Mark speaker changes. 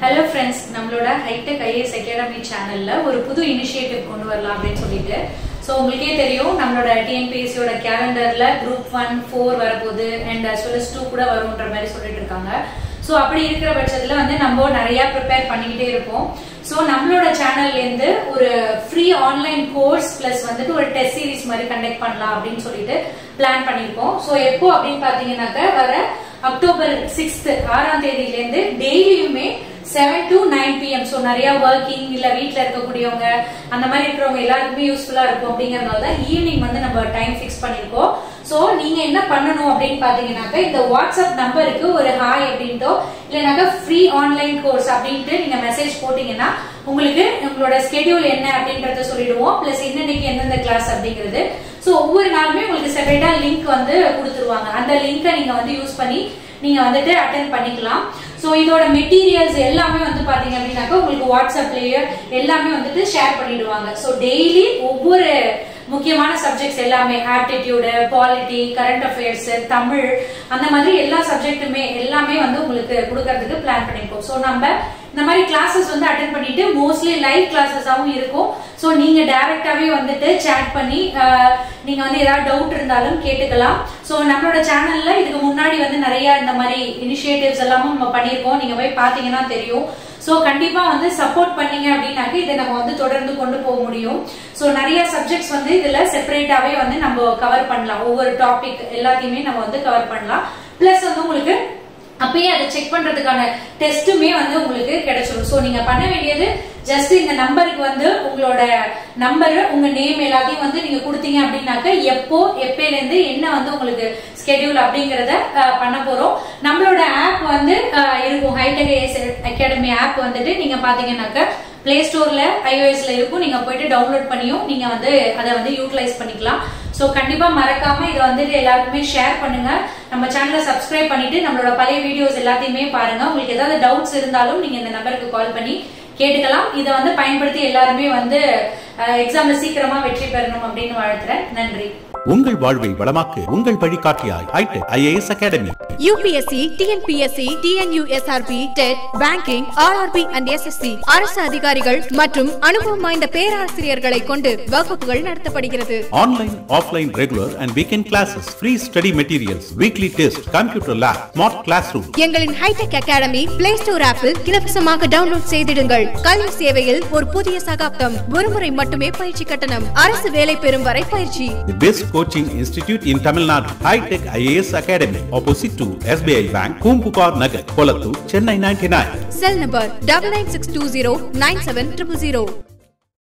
Speaker 1: Hello friends நம்மளோட Hitech IAS academy சேனல்ல ஒரு புது இனிஷியேட்டிவ் கொண்டு வரலாம் அப்படின்னு சொல்லிட்டு ஸோ உங்களுக்கே தெரியும் நம்மளோட டிஎன்பிஎஸ்சியோட கேலண்டர்ல குரூப் ஒன் ஃபோர் வரப்போகுது and as well as two கூட வரும்ன்ற மாதிரி சொல்லிட்டு இருக்காங்க ஸோ அப்படி இருக்கிற பட்சத்தில் வந்து நம்ம நிறைய ப்ரிப்பேர் பண்ணிக்கிட்டே இருப்போம் ஸோ நம்மளோட சேனல்லேருந்து ஒரு ஃப்ரீ ஆன்லைன் கோர்ஸ் ப்ளஸ் வந்துட்டு ஒரு டெஸ்ட் சீரிஸ் மாதிரி கண்டக்ட் பண்ணலாம் அப்படின்னு சொல்லிட்டு பிளான் பண்ணியிருக்கோம் ஸோ எப்போ அப்படின்னு பார்த்தீங்கன்னாக்க வர அக்டோபர் சிக்ஸ்த் ஆறாம் தேதியிலேருந்து டெய்லியுமே seven to nine PM so நிறைய ஒர்க்கிங் இல்ல வீட்டில் இருக்கக்கூடியவங்க அந்த மாதிரி இருக்கிறவங்க எல்லாருக்குமே யூஸ்ஃபுல்லா இருக்கும் அப்படிங்கறதுனால தான் ஈவினிங் வந்து நம்ம டைம் ஃபிக்ஸ் பண்ணிருக்கோம் ஸோ நீங்க என்ன பண்ணணும் அப்படின்னு பாத்தீங்கன்னாக்க இந்த வாட்ஸ்அப் நம்பருக்கு ஒரு ஹாய் அப்படின்ட்டோ இல்லைனாக்கா ஃப்ரீ ஆன்லைன் கோர்ஸ் அப்படின்ட்டு நீங்க மெசேஜ் போட்டீங்கன்னா உங்களுக்கு உங்களோட ஸ்கெடியூல் என்ன அப்படின்றத சொல்லிடுவோம் பிளஸ் என்னன்னைக்கு எந்தெந்த கிளாஸ் அப்படிங்கிறது ஸோ ஒவ்வொரு நாளுமே உங்களுக்கு செப்பரேட்டா லிங்க் வந்து கொடுத்துருவாங்க அந்த லிங்கை நீங்க வந்து யூஸ் பண்ணி நீங்க வந்துட்டு அட்டன் பண்ணிக்கலாம் ஸோ இதோட மெட்டீரியல்ஸ் எல்லாமே வந்து பாத்தீங்க அப்படின்னாக்கா உங்களுக்கு வாட்ஸ்அப்லயே எல்லாமே வந்துட்டு ஷேர் பண்ணிடுவாங்க ஸோ டெய்லி ஒவ்வொரு முக்கியமான சப்ஜெக்ட்ஸ் எல்லாமே ஆப்டிடியூடு பாலிட்டி கரண்ட் அஃபேர்ஸ் தமிழ் அந்த மாதிரி எல்லா சப்ஜெக்ட்டுமே எல்லாமே வந்து உங்களுக்கு கொடுக்கறதுக்கு பிளான் பண்ணிருக்கோம் ஸோ நம்ம இந்த மாதிரி கிளாஸஸ் வந்து அட்டன் பண்ணிட்டு மோஸ்ட்லி லைவ் கிளாஸஸாவும் இருக்கும் ஸோ நீங்க டைரக்டாவே வந்துட்டு சேட் பண்ணி அஹ், நீங்க வந்து ஏதாவது டவுட் இருந்தாலும் கேட்டுக்கலாம் ஸோ நம்மளோட சேனல்ல இதுக்கு முன்னாடி வந்து நிறைய இந்த மாதிரி இனிஷியேட்டிவ்ஸ் எல்லாமும் நம்ம பண்ணியிருக்கோம் நீங்க போய் பாத்தீங்கன்னா தெரியும் ஸோ கண்டிப்பா வந்து சப்போர்ட் பண்ணீங்க அப்படின்னாக்க இதை நம்ம வந்து தொடர்ந்து கொண்டு போக முடியும் ஸோ நிறைய சப்ஜெக்ட்ஸ் வந்து இதுல செப்பரேட்டாவே வந்து நம்ம கவர் பண்ணலாம் ஒவ்வொரு டாபிக் எல்லாத்தையுமே நம்ம வந்து கவர் பண்ணலாம் பிளஸ் வந்து உங்களுக்கு அப்பயே அதை செக் பண்றதுக்கான டெஸ்ட்டுமே வந்து உங்களுக்கு கிடைச்சிடும் ஸோ நீங்க பண்ண வேண்டியது ஜஸ்ட் இந்த நம்பருக்கு வந்து உங்களோட நம்பர் உங்க நேம் எல்லாத்தையும் வந்து நீங்க கொடுத்தீங்க அப்படின்னாக்க எப்போ எப்பையில இருந்து என்ன வந்து உங்களுக்கு ஸ்கெடியூல் அப்படிங்கறத அஹ், பண்ண போறோம் நம்மளோட ஆப் வந்து அஹ், இருக்கும் ஹைடெக் அகாடமி ஆப் வந்துட்டு நீங்க பாத்தீங்கன்னாக்க பிளே ஸ்டோர்ல ஐஓஎஸ்ல இருக்கும் நீங்க போயிட்டு டவுன்லோட் பண்ணியும் நீங்க வந்து அதை வந்து யூட்டிலைஸ் பண்ணிக்கலாம் சோ கண்டிப்பா மறக்காம இதை வந்துட்டு எல்லாருக்குமே ஷேர் பண்ணுங்க நம்ம சேனலை சப்ஸ்கிரைப் பண்ணிட்டு நம்மளோட பழைய வீடியோஸ் எல்லாத்தையுமே பாருங்க உங்களுக்கு ஏதாவது டவுட்ஸ் இருந்தாலும் நீங்க இந்த நம்பருக்கு கால் பண்ணி கேட்டுக்கலாம் இதை வந்து பயன்படுத்தி எல்லாருமே வந்து எக்ஸாம்ல சீக்கிரமா வெற்றி பெறணும் அப்படின்னு வாழ்த்துறேன் நன்றி
Speaker 2: உங்கள் வாழ்வை வளமாக்க உங்கள் வழிகாட்டியாய் Hitech IAS academy
Speaker 3: UPSC TNPSC TNUSRB TET banking RRB and SSC அரசு அதிகாரிகள் மற்றும் அனுபவம் வாய்ந்த பேராசிரியர்களை கொண்டு வகுப்புகள் நடத்தப்படுகிறது
Speaker 2: online offline regular and weekend classes free study materials weekly test computer lab smart class room
Speaker 3: எங்களின் ஹைடெக் அகாடமி பிளே ஸ்டோர் ஆப்பில் இலவசமாக டவுன்லோட் செய்திடுங்கள் கல்வி சேவையில் ஒரு புதிய சகாப்தம் ஒருமுறை மட்டுமே பயிற்சி கட்டணம் அரசு வேலை பெறும் வரை பயிற்சி
Speaker 2: The best coaching institute in Tamil Nadu, High Tech IAS Academy, opposite to SBI Bank, Kumpupar Nagar, Kolattur, Chennai 99.
Speaker 3: Cell number double nine six two zero nine seven triple zero